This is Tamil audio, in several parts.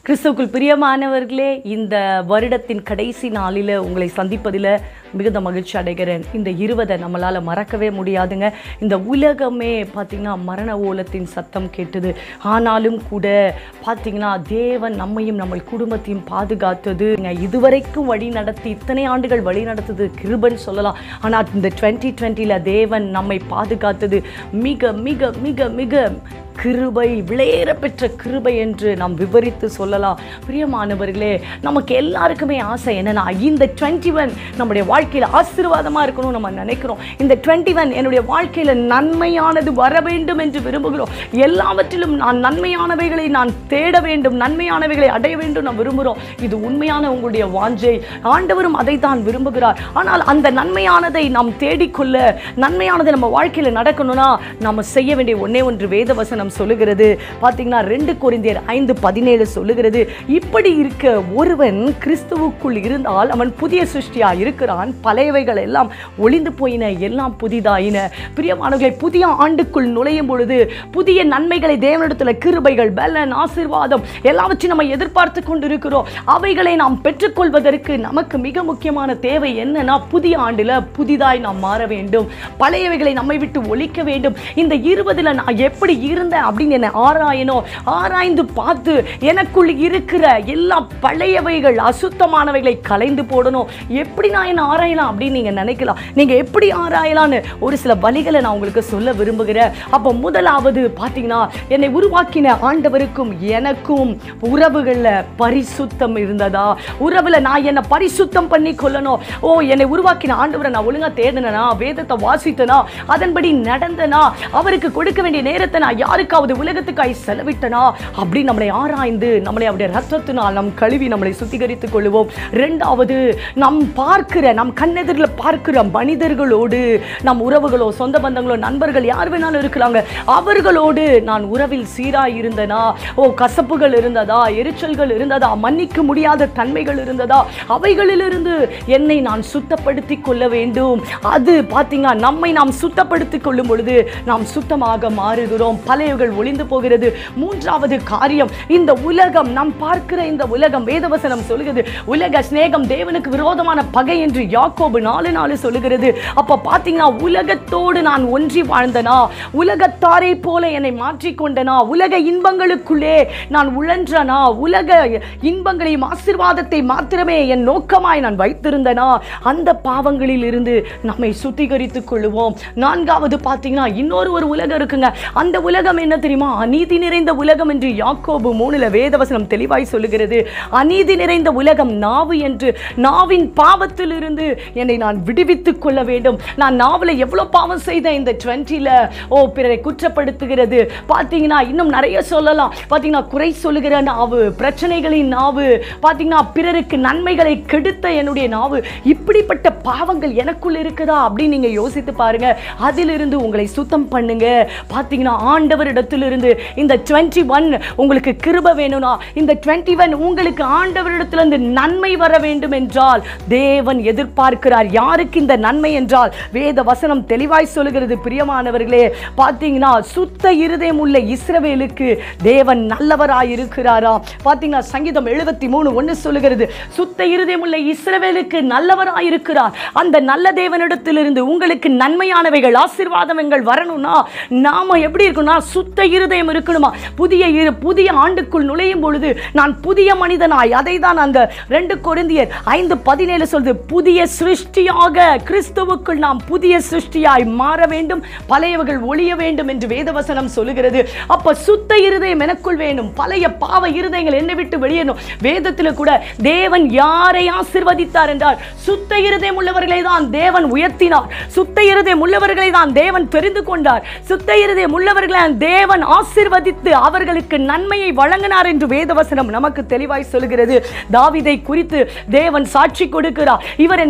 கிறிஸ்துவுக்குள் பிரியமானவர்களே இந்த வருடத்தின் கடைசி நாளில் உங்களை சந்திப்பதில் மிகுந்த மகிழ்ச்சி அடைகிறேன் இந்த இருபதை நம்மளால் மறக்கவே முடியாதுங்க இந்த உலகமே பார்த்திங்கன்னா மரண ஓலத்தின் சத்தம் கேட்டது ஆனாலும் கூட பார்த்திங்கன்னா தேவன் நம்மையும் நம்ம குடும்பத்தையும் பாதுகாத்தது இதுவரைக்கும் வழி நடத்தி இத்தனை ஆண்டுகள் வழி நடத்தது கிருபன் சொல்லலாம் ஆனால் இந்த டுவெண்ட்டி டுவெண்ட்டியில் தேவன் நம்மை பாதுகாத்தது மிக மிக மிக மிக கிருபை விளையேற பெற்ற கிருபை என்று நாம் விவரித்து சொல்லலாம் பிரியமானவர்களே நமக்கு எல்லாருக்குமே ஆசை என்னன்னா இந்த டுவெண்ட்டி ஒன் நம்முடைய வாழ்க்கையில் ஆசீர்வாதமாக இருக்கணும் நம்ம நினைக்கிறோம் இந்த டுவெண்ட்டி ஒன் என்னுடைய வாழ்க்கையில் நன்மையானது வர வேண்டும் என்று விரும்புகிறோம் எல்லாவற்றிலும் நான் நன்மையானவைகளை நான் தேட வேண்டும் நன்மையானவைகளை அடைய வேண்டும் நான் விரும்புகிறோம் இது உண்மையான உங்களுடைய வாஞ்சை ஆண்டவரும் அதை தான் விரும்புகிறார் ஆனால் அந்த நன்மையானதை நாம் தேடிக்கொள்ள நன்மையானது நம்ம வாழ்க்கையில் நடக்கணும்னா நம்ம செய்ய வேண்டிய ஒன்னே ஒன்று வேத வசனம் சொல்லுகிறது பார்த்தீங்கன்னா ரெண்டு கொரிந்தியர் ஐந்து பதினேழு சொல்லுகிறது இப்படி இருக்க ஒருவன் கிறிஸ்துவுக்குள் இருந்தால் அவன் புதிய சிருஷ்டியா இருக்கிறான் பழையவைகள் எல்லாம் ஒளிந்து போயின எல்லாம் புதிதாயின பிரியமானவர்களை புதிய ஆண்டுக்குள் நுழையும் பொழுது புதிய நன்மைகளை தேவனிடத்தில் கிருபைகள் பலன் ஆசீர்வாதம் எல்லாவற்றையும் நம்ம எதிர்பார்த்து கொண்டிருக்கிறோம் அவைகளை நாம் பெற்றுக்கொள்வதற்கு நமக்கு மிக முக்கியமான தேவை என்னன்னா புதிய ஆண்டில் புதிதாய் நாம் மாற வேண்டும் பழையவைகளை நம்மை விட்டு ஒழிக்க வேண்டும் இந்த இருபதுல நான் எப்படி இருந்தேன் அப்படின்னு என்னை ஆராயணும் ஆராய்ந்து பார்த்து எனக்குள் இருக்கிற எல்லா பழையவைகள் அசுத்தமானவைகளை கலைந்து போடணும் எப்படி நான் என்ன ஆராயலாம் அப்படின்னு நீங்க நினைக்கலாம் நீங்க எப்படி ஆராயலாம்னு ஒரு சில வழிகளை நான் உங்களுக்கு சொல்ல விரும்புகிறேன் அப்போ முதலாவது பார்த்தீங்கன்னா என்னை உருவாக்கின ஆண்டவருக்கும் எனக்கும் உறவுகளில் பரிசுத்தம் இருந்ததா உறவுல நான் என்னை பரிசுத்தம் பண்ணி கொள்ளணும் ஓ என்னை உருவாக்கின ஆண்டவரை நான் ஒழுங்கா தேடினா வேதத்தை வாசித்தனா அதன்படி நடந்தனா அவருக்கு கொடுக்க வேண்டிய நேரத்தை நான் யாருக்காவது உலகத்துக்காய் செலவிட்டனா அப்படி நம்மளை ஆராய்ந்து நம்மளை அவருடைய ரத்தத்தினால் நம் கழுவி நம்மளை சுத்திகரித்துக் கொள்வோம் ரெண்டாவது நம் பார்க்கிற நம் கண்ணெதிரில் பார்க்கிற மனிதர்களோடு நம் உறவுகளோ சொந்த பந்தங்களோ நண்பர்கள் யார் வேணாலும் இருக்கலாங்க அவர்களோடு நான் உறவில் சீராய் இருந்தனா ஓ கசப்புகள் இருந்ததா எரிச்சல்கள் இருந்ததா மன்னிக்க முடியாத தன்மைகள் இருந்ததா அவைகளிலிருந்து என்னை நான் சுத்தப்படுத்தி கொள்ள வேண்டும் அது பார்த்தீங்க நம்மை நாம் சுத்தப்படுத்தி கொள்ளும் பொழுது நாம் சுத்தமாக மாறுகிறோம் பழையவர்கள் ஒளிந்து போகிறது மூன்றாவது காரியம் இந்த உலகம் நாம் பார்க்கிற இந்த உலகம் வேதவசனம் சொல்லுகிறது உலக சிநேகம் தேவனுக்கு விரோதமான பகை என்று யாக்கோபு நாலு நாலு சொல்லுகிறது அப்ப பார்த்தீங்கன்னா உலகத்தோடு நான் ஒன்றி வாழ்ந்தனா உலகத்தாரை போல என்னை மாற்றிக்கொண்டனா உலக இன்பங்களுக்குள்ளே நான் உழன்றனா உலக இன்பங்களையும் ஆசீர்வாதத்தை மாத்திரமே என் நோக்கமாய் நான் வைத்திருந்தனா அந்த பாவங்களில் இருந்து நம்மை சுத்திகரித்துக் கொள்ளுவோம் நான்காவது பார்த்தீங்கன்னா இன்னொரு ஒரு உலகம் இருக்குங்க அந்த உலகம் என்ன தெரியுமா அநீதி நிறைந்த உலகம் என்று யாக்கோபு மூணுல வேதவசனம் தெளிவாய் சொல்லுகிறது அநீதி நிறைந்த உலகம் நாவு என்று நாவின் பாவத்தில் இருந்து என்னை நான் விடுவித்துக் கொள்ள வேண்டும் நான் நாவல எவ்வளவு பாவம் செய்தேன் இந்த டுவெண்ட்டில ஓ பிறரை குற்றப்படுத்துகிறது பார்த்தீங்கன்னா இன்னும் நிறைய சொல்லலாம் பார்த்தீங்கன்னா குறை சொல்லுகிற நாவு பிரச்சனைகளின் நாவு பார்த்தீங்கன்னா பிறருக்கு நன்மைகளை கெடுத்த என்னுடைய நாவு இப்படிப்பட்ட பாவங்கள் எனக்குள் இருக்குதா அப்படின்னு நீங்க யோசித்து பாருங்க அதிலிருந்து உங்களை சுத்தம் பண்ணுங்க பார்த்தீங்கன்னா ஆண்டவரிடத்திலிருந்து இந்த டுவெண்ட்டி ஒன் உங்களுக்கு கிருப வேணும்னா இந்த டுவெண்ட்டி ஒன் உங்களுக்கு ஆண்டவரிடத்திலிருந்து நன்மை வர வேண்டும் என்றால் தேவன் எதிர்பார்க்கிறார் யாருக்கு இந்த நன்மை என்றால் வேத வசனம் தெளிவாய் சொல்லுகிறது பிரியமானவர்களே பார்த்தீங்கன்னா சுத்த இருதயம் உள்ள இஸ்ரவேலுக்கு தேவன் நல்லவராய் இருக்கிறாரா பார்த்தீங்கன்னா சங்கீதம் எழுபத்தி மூணு ஒன்று சொல்லுகிறது சுத்த இருதயம் உள்ள இஸ்ரவேலுக்கு நல்லவராய் இருக்கிறார் அந்த நல்ல தேவனிடத்திலிருந்து உங்களுக்கு நன்மையானவைகள் ஆசீர்வாதங்கள் வரணும்னா நாம எப்படி இருக்கணும்னா சுத்த இருதயம் இருக்கணுமா புதிய இரு- புதிய ஆண்டுக்குள் நுழையும் பொழுது நான் புதிய மனிதனாய் அதை தான் அந்த ரெண்டு கொரிந்தியர் ஐந்து பதினேழு சொல்லுது புதிய சிருஷ்டியாக கிறிஸ்துவுக்குள் நாம் புதிய சிருஷ்டியாய் மாற வேண்டும் பழையவர்கள் ஒளிய வேண்டும் என்று வேதவசனம் சொல்லுகிறது அப்ப சுத்த இருதயம் எனக்குள் வேண்டும் பழைய பாவ இருதயங்கள் என்னை விட்டு வெளியேறும் வேதத்தில் கூட தேவன் யாரை ஆசிர்வதித்தார் என்றால் சுத்த இருதயம் உள்ளவர்களை தான் தேவன் உயர்த்தினார் சுத்த இருதயம் உள்ளவர்களை தான் தேவன் தெரிந்து கொண்டார் சுத்த இருதயம் உள்ளவர்களை தேவன் ஆசிர்வதித்து அவர்களுக்கு நன்மையை வழங்கினார் என்று வேதவசனம் நமக்கு தெளிவாய் சொல்கிறது தாவீதை குறித்து தேவன் சாட்சி கொடுக்கிறார் இவர் என்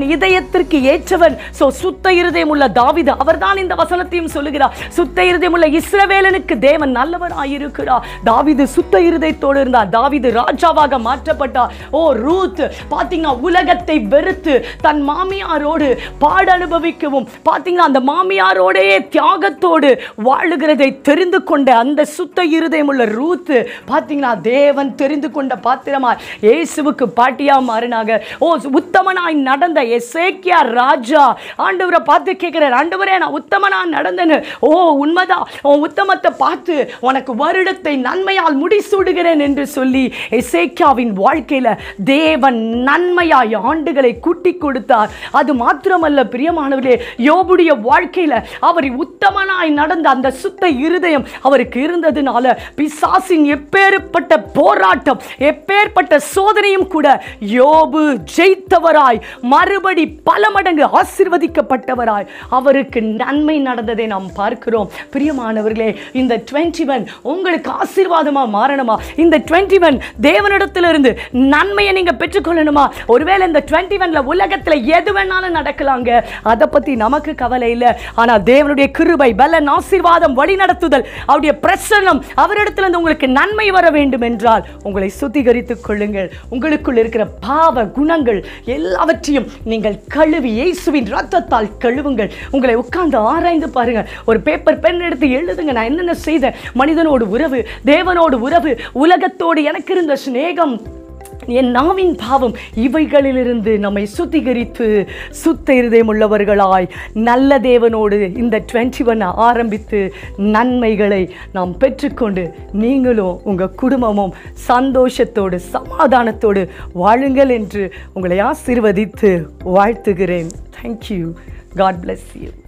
என் இதயத்திற்கு ஏற்றவன் சோ சுத்த இருதயம் உள்ள தாவிது அவர்தான் இந்த வசனத்தையும் சொல்லுகிறார் சுத்த இருதயம் உள்ள இஸ்ரவேலனுக்கு தேவன் நல்லவராயிருக்கிறார் தாவிது சுத்த இருதயத்தோடு இருந்தார் தாவிது ராஜாவாக மாற்றப்பட்டார் ஓ ரூத் பாத்தீங்கன்னா உலகத்தை வெறுத்து தன் மாமியாரோடு பாட அனுபவிக்கவும் பாத்தீங்கன்னா அந்த மாமியாரோடையே தியாகத்தோடு வாழுகிறதை தெரிந்து கொண்ட அந்த சுத்த இருதயம் உள்ள ரூத் பாத்தீங்கன்னா தேவன் தெரிந்து கொண்ட பாத்திரமாய் இயேசுவுக்கு பாட்டியா மாறினாங்க ஓ உத்தமனாய் நடந்த எசேக்கியா ராஜா ஆண்டவரை பார்த்து கேட்கிறார் ஆண்டவரே நான் உத்தமனா நடந்தேன்னு ஓ உண்மைதான் உன் உத்தமத்தை பார்த்து உனக்கு வருடத்தை நன்மையால் முடிசூடுகிறேன் என்று சொல்லி எசேக்கியாவின் வாழ்க்கையில தேவன் நன்மையாய் ஆண்டுகளை கூட்டி கொடுத்தார் அது மாத்திரமல்ல பிரியமானவர்களே யோபுடைய வாழ்க்கையில அவர் உத்தமனாய் நடந்த அந்த சுத்த இருதயம் அவருக்கு இருந்ததுனால பிசாசின் எப்பேற்பட்ட போராட்டம் எப்பேற்பட்ட சோதனையும் கூட யோபு ஜெயித்தவராய் மறுபடி பல மடங்கு ஆசிர்வதிக்கப்பட்டவராய் அவருக்கு நன்மை நடந்ததை நாம் பார்க்கிறோம் பிரியமானவர்களே இந்த டுவெண்ட்டி ஒன் உங்களுக்கு ஆசீர்வாதமா மாறணுமா இந்த டுவெண்ட்டி ஒன் தேவனிடத்திலிருந்து நன்மையை நீங்க பெற்றுக்கொள்ளணுமா ஒருவேளை இந்த டுவெண்ட்டி ஒன்ல உலகத்துல எது வேணாலும் நடக்கலாங்க அதை பத்தி நமக்கு கவலை இல்லை ஆனா தேவனுடைய கிருபை பலன் ஆசீர்வாதம் வழி நடத்துதல் அவருடைய பிரசன்னம் அவரிடத்துல இருந்து உங்களுக்கு நன்மை வர வேண்டும் என்றால் உங்களை சுத்திகரித்துக் கொள்ளுங்கள் உங்களுக்குள் இருக்கிற பாவ குணங்கள் எல்லாவற்றையும் நீங்கள் கழுவி இயேசுவின் ரத்தத்தால் கழுவுங்கள் உங்களை உட்கார்ந்து ஆராய்ந்து பாருங்க ஒரு பேப்பர் பென் எடுத்து எழுதுங்க நான் என்னென்ன செய்தேன் மனிதனோடு உறவு தேவனோடு உறவு உலகத்தோடு எனக்கு இருந்த சிநேகம் என் நாவின் பாவம் இவைகளிலிருந்து நம்மை சுத்திகரித்து சுத்த இருதயம் உள்ளவர்களாய் நல்ல தேவனோடு இந்த டுவெண்ட்டி ஒன் ஆரம்பித்து நன்மைகளை நாம் பெற்றுக்கொண்டு நீங்களும் உங்கள் குடும்பமும் சந்தோஷத்தோடு சமாதானத்தோடு வாழுங்கள் என்று உங்களை ஆசீர்வதித்து வாழ்த்துகிறேன் தேங்க்யூ காட் bless you